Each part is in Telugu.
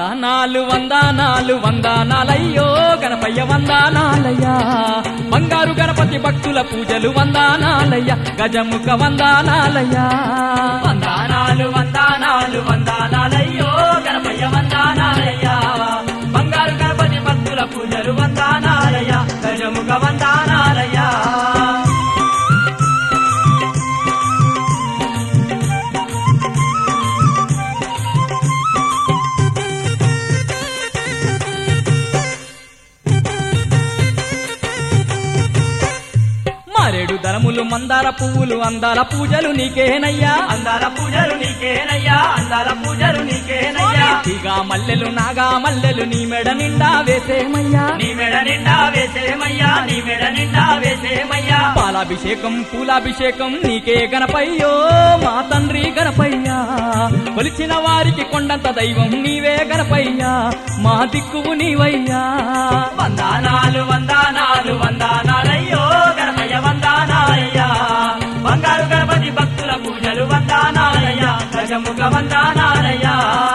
వందానాలు వందానాలు వందానాలయ్యో గణపయ్య వందానాలయ్యా బంగారు గణపతి భక్తుల పూజలు వందానాలయ్య గజముఖ వందానాలయ్యా వందానాలు వందానాలు వందానాలయ్యో గణపయ్య వందానాలయ్యా బంగారు గణపతి భక్తుల పూజలు వందానాలయ్య గజముఖ వందానాలయ్యా మారేడు దళములు మందార పువ్వులు అందాల పూజలు నీకేనయ్యా అందాల పూజలు నీకేనయ్యా అందాల పూజలు నీకేనయ్యా తీగా మల్లెలు నాగా మల్లెలు నీ మెడ నిండా వేసేమయ్యా నీ మెడ నిండా వేసేమయ్యా నీ మెడ నిండా వేసేమయ్యా పాలాభిషేకం పూలాభిషేకం నీకే గణపయ్యో మా తండ్రి గణపయ్యా కొలిచిన వారికి కొండంత దైవం నీవే గణపయ్యా మా దిక్కువు నీవయ్యా వందానాలు వందానాలు వందానాలయ్యో గణపయ్య వందానాలయ్యా బంగారు గణపతి భక్తుల పూజలు వందానాలయ్యా గజముఖ వందానాలయ్యా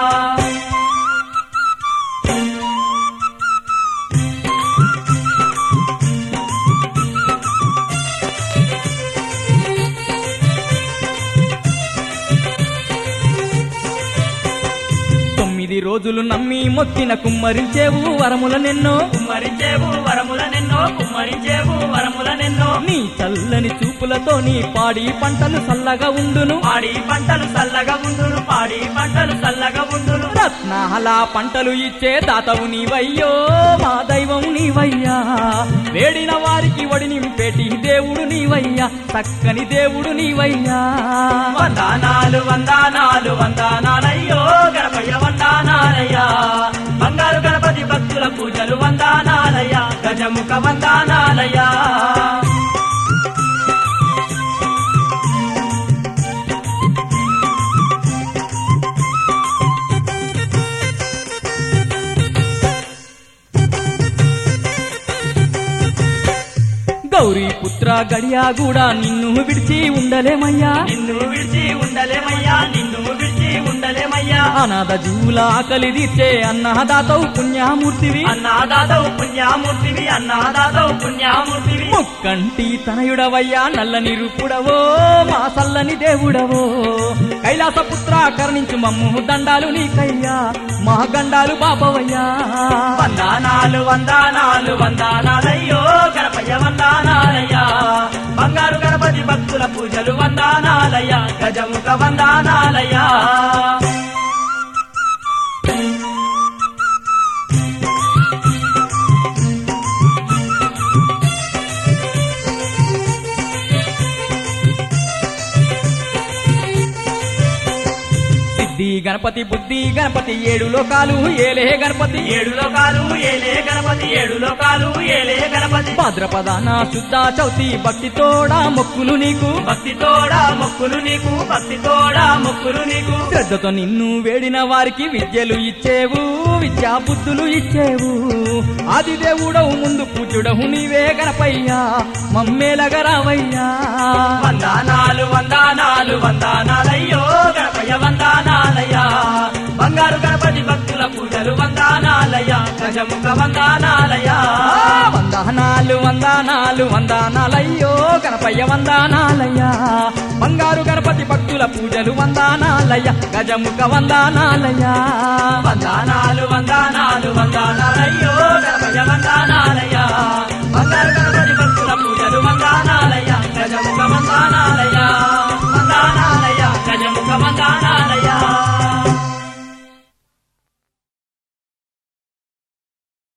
తొమ్మిది రోజులు నమ్మి మొక్కిన కుమ్మరించేవు వరముల నిన్నో కుమ్మరించేవు వరముల నిన్నో కుమ్మరించేవు వరముల నిన్నో నీ చల్లని చూపులతో నీ పాడి పంటలు చల్లగా ఉండును పాడి పంటలు చల్లగా ఉండును పాడి పంటలు చల్లగా ఉండును రత్నాల పంటలు ఇచ్చే దాతవు నీవయ్యో మా దైవం నీవయ్యా వేడిన వారికి వడి నింపేటి దేవుడు నీవయ్యా చక్కని దేవుడు నీవయ్యా వందానాలు వందానాలు వందానాలయ్యో గణపయ్య వందానాలయ్యా బంగారు గణపతి భక్తుల పూజలు వందానాలయ్యా గజముఖ వందానాలయ్యా గౌరీ పుత్ర గడియా కూడా నిన్ను విడిచి ఉండలేమయ్యా నిన్ను విడిచి ఉండలేమయ్యా నిన్ను విడిచి ఉండలేమయ్యా అనాథ జీవుల ఆకలి తీర్చే అన్నదాతవు పుణ్యామూర్తివి అన్నాదాదవు పుణ్యామూర్తివి అన్నాదాదవు పుణ్యామూర్తివి ముక్కంటి తనయుడవయ్యా నల్లని రూపుడవో మా సల్లని దేవుడవో కైలాస పుత్ర కరుణించు మమ్ము దండాలు నీకయ్యా మా గండాలు బాబవయ్యా వందానాలు వందానాలు వందానాలయ్యో గణపయ్య వందానాలయ్యా బంగారు గణపతి భక్తుల పూజలు వందానాలయ్యా గజముఖ వందానాలయ్యా సిద్ధి గణపతి బుద్ధి గణపతి ఏడు లోకాలు ఏలే గణపతి ఏడు లోకాలు ఏలే గణపతి ఏడు లోకాలు ఏలే గణపతి భాద్రపదాన శుద్ధ చౌతి భక్తి తోడా మొక్కులు నీకు భక్తి తోడా మొక్కులు నీకు భక్తి తోడా మొక్కులు నీకు శ్రద్ధతో నిన్ను వేడిన వారికి విద్యలు ఇచ్చేవు విద్యా బుద్ధులు ఇచ్చేవు ఆది దేవుడవు ముందు పూజుడవు నీవే గణపయ్యా మమ్మేలగరావయ్యా వందానాలు వందానాలు వందానాలయ్యో గణపయ్య వందానాలయ్యా బంగారు గణపతి భక్తుల పూజలు వందానాలయ్యా గజముఖ వందానాలయ్యా వందనాలు వందనాలు వందనాలయ్యో గణపయ్య వందనాలయ్యా బంగారు గణపతి భక్తుల పూజలు వందనాలయ్య గజముఖ వందనాలయ్యా వందానాలు